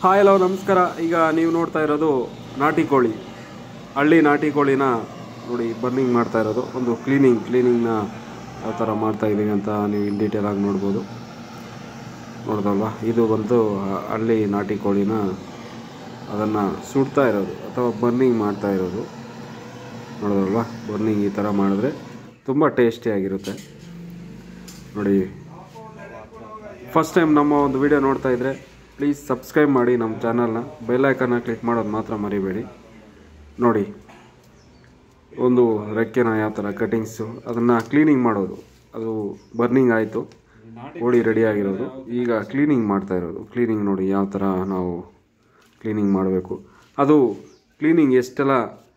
hi hello ನಮಸ್ಕಾರ ಈಗ ನೀವು ನೋಡ್ತಾ ಇರೋದು ನಾಟಿ ಕೋಳಿ ಹಳ್ಳಿ ನಾಟಿ ಕೋಳಿನ ನೋಡಿ ಬರ್ನಿಂಗ್ ಮಾಡ್ತಾ ಇರೋದು ಒಂದು ಕ್ಲೀನಿಂಗ್ ಕ್ಲೀನಿಂಗ್ನ ಯಾವ ಥರ ಮಾಡ್ತಾ ಇದ್ದೀವಿ ಅಂತ ನೀವು ಇನ್ ಡೀಟೇಲ್ ಆಗಿ ನೋಡ್ಬೋದು ನೋಡ್ದಲ್ವಾ ಇದು ಬಂದು ಹ- ಹಳ್ಳಿ ನಾಟಿ ಕೋಳಿನ ಅದನ್ನು ಸುಡ್ತಾ ಇರೋದು ಅಥವಾ ಬರ್ನಿಂಗ್ ಮಾಡ್ತಾ ಇರೋದು ನೋಡೋದಲ್ವಾ ಬರ್ನಿಂಗ್ ಈ ಥರ ಮಾಡಿದ್ರೆ ತುಂಬ ಟೇಸ್ಟಿಯಾಗಿರುತ್ತೆ ನೋಡಿ ಫಸ್ಟ್ ಟೈಮ್ ನಮ್ಮ ಒಂದು ವಿಡಿಯೋ ನೋಡ್ತಾ ಇದ್ದರೆ ಪ್ಲೀಸ್ ಸಬ್ಸ್ಕ್ರೈಬ್ ಮಾಡಿ ನಮ್ಮ ಚಾನಲ್ನ ಬೆಲ್ಲೈಕನ್ನ ಕ್ಲಿಕ್ ಮಾಡೋದು ಮಾತ್ರ ಮರಿಬೇಡಿ ನೋಡಿ ಒಂದು ರೆಕ್ಕೆನ ಯಾವ ಥರ ಕಟಿಂಗ್ಸು ಅದನ್ನು ಕ್ಲೀನಿಂಗ್ ಮಾಡೋದು ಅದು ಬರ್ನಿಂಗ್ ಆಯಿತು ಕೋಳಿ ರೆಡಿ ಆಗಿರೋದು ಈಗ ಕ್ಲೀನಿಂಗ್ ಮಾಡ್ತಾ ಇರೋದು ಕ್ಲೀನಿಂಗ್ ನೋಡಿ ಯಾವ ಥರ ನಾವು ಕ್ಲೀನಿಂಗ್ ಮಾಡಬೇಕು ಅದು ಕ್ಲೀನಿಂಗ್ ಎಷ್ಟೆಲ್ಲ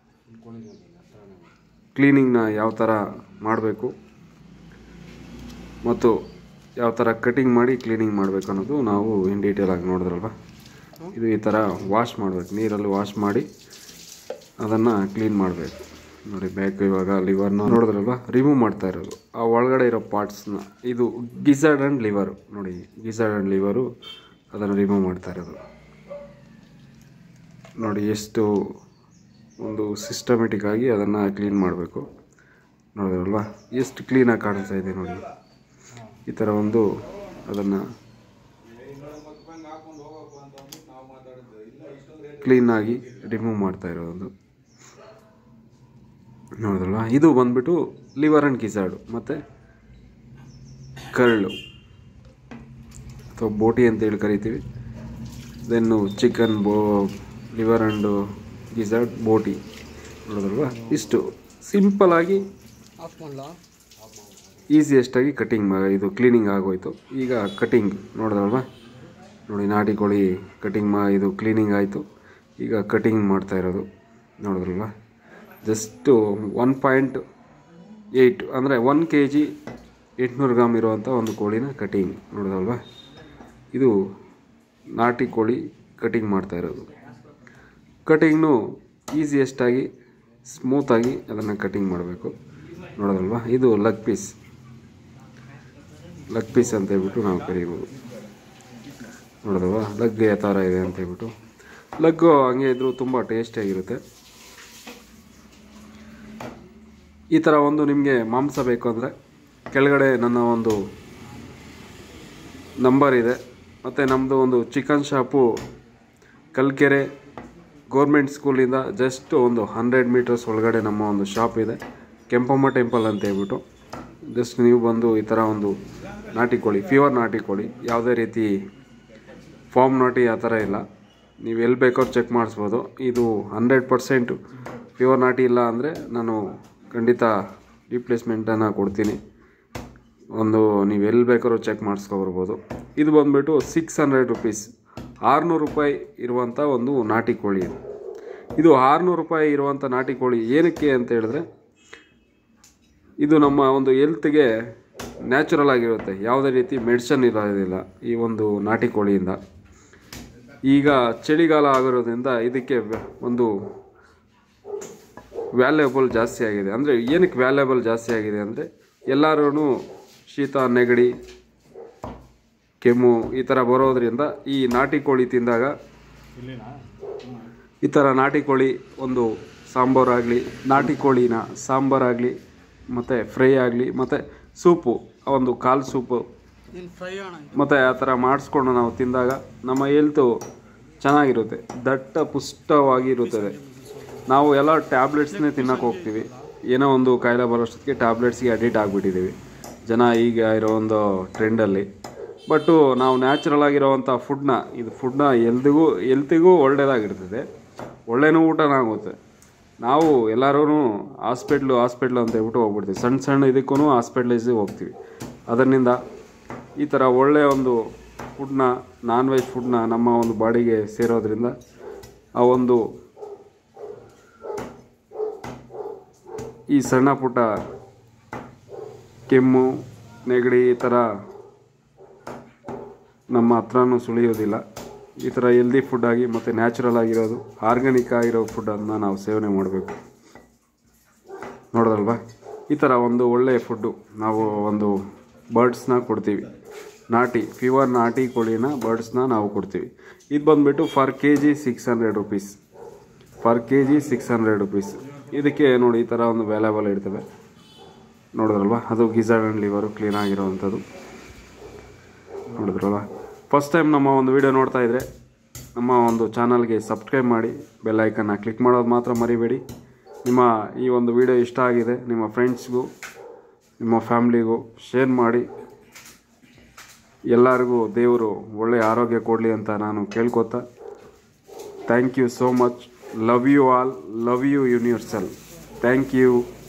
ಕ್ಲೀನಿಂಗ್ನ ಯಾವ ಥರ ಮಾಡಬೇಕು ಮತ್ತು ಯಾವ ಥರ ಕಟಿಂಗ್ ಮಾಡಿ ಕ್ಲೀನಿಂಗ್ ಮಾಡಬೇಕು ಅನ್ನೋದು ನಾವು ಇನ್ ಡೀಟೇಲ್ ಆಗಿ ನೋಡಿದ್ರಲ್ವ ಇದು ಈ ಥರ ವಾಶ್ ಮಾಡಬೇಕು ನೀರಲ್ಲಿ ವಾಶ್ ಮಾಡಿ ಅದನ್ನು ಕ್ಲೀನ್ ಮಾಡಬೇಕು ನೋಡಿ ಬ್ಯಾಕ್ ಇವಾಗ ಲಿವರ್ನ ನೋಡಿದ್ರಲ್ವ ರಿಮೂವ್ ಮಾಡ್ತಾ ಇರೋದು ಆ ಒಳಗಡೆ ಇರೋ ಪಾರ್ಟ್ಸ್ನ ಇದು ಗಿಸರ್ಡ್ ಆ್ಯಂಡ್ ಲಿವರು ನೋಡಿ ಗಿಸರ್ಡ್ ಆ್ಯಂಡ್ ಲಿವರು ಅದನ್ನು ರಿಮೂವ್ ಮಾಡ್ತಾ ಇರೋದು ನೋಡಿ ಎಷ್ಟು ಒಂದು ಸಿಸ್ಟಮೆಟಿಕ್ ಆಗಿ ಅದನ್ನು ಕ್ಲೀನ್ ಮಾಡಬೇಕು ನೋಡಿದ್ರಲ್ವ ಎಷ್ಟು ಕ್ಲೀನಾಗಿ ಕಾಣಿಸ್ತಾ ಇದೆ ನೋಡಿ ಈ ಥರ ಒಂದು ಅದನ್ನು ಕ್ಲೀನಾಗಿ ರಿಮೂವ್ ಮಾಡ್ತಾ ಇರೋದು ನೋಡಿದ್ರಲ್ವ ಇದು ಬಂದ್ಬಿಟ್ಟು ಲಿವರ್ ಆ್ಯಂಡ್ ಕಿಸಾಡು ಮತ್ತು ಕರಳು ಅಥವಾ ಬೋಟಿ ಅಂತೇಳಿ ಕರಿತೀವಿ ದೆನ್ನು ಚಿಕನ್ ಬೋ ಲಿವರ್ ಆ್ಯಂಡು ಗಿಜಾರ್ಡ್ ಬೋಟಿ ನೋಡಿದ್ರಲ್ವ ಇಷ್ಟು ಸಿಂಪಲಾಗಿ ಆಫ್ ಮಾಡಲಾ ಈಸಿಯೆಸ್ಟಾಗಿ ಕಟಿಂಗ್ ಇದು ಕ್ಲೀನಿಂಗ್ ಆಗೋಯ್ತು ಈಗ ಕಟಿಂಗ್ ನೋಡಿದ್ರಲ್ವ ನೋಡಿ ನಾಟಿ ಕೋಳಿ ಕಟಿಂಗ್ ಮಾ ಇದು ಕ್ಲೀನಿಂಗ್ ಆಯಿತು ಈಗ ಕಟಿಂಗ್ ಮಾಡ್ತಾ ಇರೋದು ನೋಡಿದ್ರಲ್ವ ಜಸ್ಟು ಒನ್ ಪಾಯಿಂಟ್ ಏಯ್ಟ್ ಅಂದರೆ ಒನ್ ಕೆ ಜಿ ಎಂಟುನೂರು ಗ್ರಾಮ್ ಇರುವಂಥ ಒಂದು ಕೋಳಿನ ಕಟಿಂಗ್ ನೋಡಿದಲ್ವ ಇದು ನಾಟಿ ಕೋಳಿ ಕಟಿಂಗ್ ಮಾಡ್ತಾ ಇರೋದು ಕಟಿಂಗ್ನು ಈಸಿಯೆಸ್ಟಾಗಿ ಸ್ಮೂತಾಗಿ ಅದನ್ನು ಕಟಿಂಗ್ ಮಾಡಬೇಕು ನೋಡೋದಲ್ವಾ ಇದು ಲಗ್ ಪೀಸ್ ಲಗ್ ಪೀಸ್ ಅಂತ ಹೇಳ್ಬಿಟ್ಟು ನಾವು ಕರಿಬೋದು ನೋಡೋದಲ್ವಾ ಲಗ್ ಯಾವ ಥರ ಇದೆ ಅಂತ ಹೇಳ್ಬಿಟ್ಟು ಲಗ್ಗು ಹಂಗೆ ಇದ್ದರೂ ತುಂಬ ಟೇಸ್ಟಿಯಾಗಿರುತ್ತೆ ಈ ಥರ ಒಂದು ನಿಮಗೆ ಮಾಂಸ ಬೇಕು ಅಂದರೆ ಕೆಳಗಡೆ ನನ್ನ ಒಂದು ನಂಬರ್ ಇದೆ ಮತ್ತು ನಮ್ಮದು ಒಂದು ಚಿಕನ್ ಶಾಪು ಕಲ್ಕೆರೆ ಗೌರ್ಮೆಂಟ್ ಸ್ಕೂಲಿಂದ ಜಸ್ಟ್ ಒಂದು ಹಂಡ್ರೆಡ್ ಮೀಟರ್ಸ್ ಒಳಗಡೆ ನಮ್ಮ ಒಂದು ಶಾಪ್ ಇದೆ ಕೆಂಪಮ್ಮ ಟೆಂಪಲ್ ಅಂತ ಹೇಳ್ಬಿಟ್ಟು ಜಸ್ಟ್ ನೀವು ಬಂದು ಈ ಥರ ಒಂದು ನಾಟಿ ಕೋಳಿ ಪ್ಯೂರ್ ನಾಟಿ ಕೋಳಿ ಯಾವುದೇ ರೀತಿ ಫಾರ್ಮ್ ನಾಟಿ ಆ ಥರ ಇಲ್ಲ ನೀವು ಎಲ್ಲಿ ಬೇಕಾದ್ರೂ ಚೆಕ್ ಮಾಡಿಸ್ಬೋದು ಇದು ಹಂಡ್ರೆಡ್ ಪರ್ಸೆಂಟ್ ಪ್ಯೂರ್ ನಾಟಿ ಇಲ್ಲ ಅಂದರೆ ನಾನು ಖಂಡಿತ ರಿಪ್ಲೇಸ್ಮೆಂಟನ್ನು ಕೊಡ್ತೀನಿ ಒಂದು ನೀವು ಎಲ್ಲಿ ಬೇಕಾದ್ರೂ ಚೆಕ್ ಮಾಡಿಸ್ಕೊಬರ್ಬೋದು ಇದು ಬಂದುಬಿಟ್ಟು ಸಿಕ್ಸ್ ಹಂಡ್ರೆಡ್ ರುಪೀಸ್ ಆರುನೂರು ರೂಪಾಯಿ ಇರುವಂಥ ಒಂದು ನಾಟಿ ಕೋಳಿ ಇದು ಇದು ಆರುನೂರು ರೂಪಾಯಿ ಇರುವಂಥ ನಾಟಿ ಕೋಳಿ ಏನಕ್ಕೆ ಅಂತ ಹೇಳಿದ್ರೆ ಇದು ನಮ್ಮ ಒಂದು ಹೆಲ್ತ್ಗೆ ನ್ಯಾಚುರಲ್ ಆಗಿರುತ್ತೆ ಯಾವುದೇ ರೀತಿ ಮೆಡಿಸನ್ ಇರೋದಿಲ್ಲ ಈ ಒಂದು ನಾಟಿ ಕೋಳಿಯಿಂದ ಈಗ ಚಳಿಗಾಲ ಆಗಿರೋದ್ರಿಂದ ಇದಕ್ಕೆ ವ್ಯ- ಒಂದು ವ್ಯಾಲ್ಯೂಬಲ್ ಜಾಸ್ತಿ ಆಗಿದೆ ಅಂದರೆ ಏನಕ್ಕೆ ವ್ಯಾಲ್ಯೂಬಲ್ ಜಾಸ್ತಿ ಆಗಿದೆ ಅಂದರೆ ಎಲ್ಲರೂ ಶೀತ ನೆಗಡಿ ಕೆಮ್ಮು ಈ ಥರ ಬರೋದ್ರಿಂದ ಈ ನಾಟಿ ಕೋಳಿ ತಿಂದಾಗ ಈ ಥರ ನಾಟಿ ಕೋಳಿ ಒಂದು ಸಾಂಬಾರಾಗಲಿ ನಾಟಿ ಕೋಳಿನ ಸಾಂಬಾರಾಗಲಿ ಮತ್ತು ಫ್ರೈ ಆಗಲಿ ಮತ್ತು ಸೂಪು ಆ ಒಂದು ಕಾಲು ಸೂಪು ನೀನು ಫ್ರೈ ಅಣ್ಣ ಮತ್ತು ಆ ಥರ ಮಾಡಿಸ್ಕೊಂಡು ನಾವು ತಿಂದಾಗ ನಮ್ಮ ಹೆಲ್ತು ಚೆನ್ನಾಗಿರುತ್ತೆ ದಟ್ಟ ಪುಷ್ಟವಾಗಿರುತ್ತದೆ ನಾವು ಎಲ್ಲ ಟ್ಯಾಬ್ಲೆಟ್ಸ್ನೇ ತಿನ್ನಕ್ಕೆ ಹೋಗ್ತೀವಿ ಏನೋ ಒಂದು ಕಾಯಿಲೆ ಬರೋಷ್ಟೊತ್ತಿಗೆ ಟ್ಯಾಬ್ಲೆಟ್ಸ್ಗೆ ಅಡಿಕ್ಟ್ ಆಗಿಬಿಟ್ಟಿದ್ದೀವಿ ಜನ ಈಗ ಇರೋ ಒಂದು ಟ್ರೆಂಡಲ್ಲಿ ಬಟ್ಟು ನಾವು ನ್ಯಾಚುರಲ್ ಆಗಿರೋವಂಥ ಫುಡ್ನ ಇದು ಫುಡ್ನ ಎಲ್ದಿಗೂ ಎಲ್ತಿಗೂ ಒಳ್ಳೆಯದಾಗಿರ್ತದೆ ಒಳ್ಳೆನೂ ಊಟನೂ ಆಗುತ್ತೆ ನಾವು ಎಲ್ಲರೂ ಹಾಸ್ಪಿಟ್ಲು ಹಾಸ್ಪಿಟ್ಲು ಅಂತ ಹೇಳ್ಬಿಟ್ಟು ಹೋಗ್ಬಿಡ್ತೀವಿ ಸಣ್ಣ ಸಣ್ಣ ಇದಕ್ಕೂ ಹಾಸ್ಪಿಟ್ಲೈಸಿಗೆ ಹೋಗ್ತೀವಿ ಅದರಿಂದ ಈ ಥರ ಒಳ್ಳೆಯ ಒಂದು ಫುಡ್ನ ನಾನ್ ವೆಜ್ ಫುಡ್ನ ನಮ್ಮ ಒಂದು ಬಾಡಿಗೆ ಸೇರೋದ್ರಿಂದ ಆ ಒಂದು ಈ ಸಣ್ಣ ಪುಟ್ಟ ಕೆಮ್ಮು ನೆಗಡಿ ಈ ಥರ ನಮ್ಮ ಹತ್ರನೂ ಸುಳಿಯೋದಿಲ್ಲ ಈ ಥರ ಹೆಲ್ದಿ ಫುಡ್ಡಾಗಿ ಮತ್ತು ನ್ಯಾಚುರಲ್ ಆಗಿರೋದು ಆರ್ಗ್ಯಾನಿಕ್ ಆಗಿರೋ ಫುಡ್ಡನ್ನು ನಾವು ಸೇವನೆ ಮಾಡಬೇಕು ನೋಡೋದಲ್ವಾ ಈ ಥರ ಒಂದು ಒಳ್ಳೆಯ ಫುಡ್ಡು ನಾವು ಒಂದು ಬರ್ಡ್ಸ್ನ ಕೊಡ್ತೀವಿ ನಾಟಿ ಫೀವರ್ ನಾಟಿ ಕೋಳಿನ ಬರ್ಡ್ಸ್ನ ನಾವು ಕೊಡ್ತೀವಿ ಇದು ಬಂದುಬಿಟ್ಟು per K G six hundred rupees per K G six hundred rupees ಇದಕ್ಕೆ ನೋಡಿ ಈ ಥರ ಒಂದು ವ್ಯಾಲ್ಯೂಬಲ್ ಇರ್ತವೆ ನೋಡಿದ್ರಲ್ವ ಅದು ಗಿಜಾರ್ಡ್ ಆ್ಯಂಡ್ ಲಿವರು ಕ್ಲೀನ್ ಆಗಿರೋವಂಥದ್ದು ನೋಡಿದ್ರಲ್ವ ಫಸ್ಟ್ ಟೈಮ್ ನಮ್ಮ ಒಂದು ವಿಡಿಯೋ ನೋಡ್ತಾ ಇದ್ದರೆ ನಮ್ಮ ಒಂದು ಚಾನಲ್ಗೆ ಸಬ್ಸ್ಕ್ರೈಬ್ ಮಾಡಿ ಬೆಲ್ ಐಕನ್ನ ಕ್ಲಿಕ್ ಮಾಡೋದು ಮಾತ್ರ ಮರಿಬೇಡಿ ನಿಮ್ಮ ಈ ಒಂದು ವಿಡಿಯೋ ಇಷ್ಟ ಆಗಿದೆ ನಿಮ್ಮ ಫ್ರೆಂಡ್ಸ್ಗೂ ನಿಮ್ಮ ಫ್ಯಾಮ್ಲಿಗೂ ಶೇರ್ ಮಾಡಿ ಎಲ್ಲರಿಗೂ ದೇವರು ಒಳ್ಳೆಯ ಆರೋಗ್ಯ ಕೊಡಲಿ ಅಂತ ನಾನು ಕೇಳ್ಕೊತಾ thank you so much love you all love you universal thank you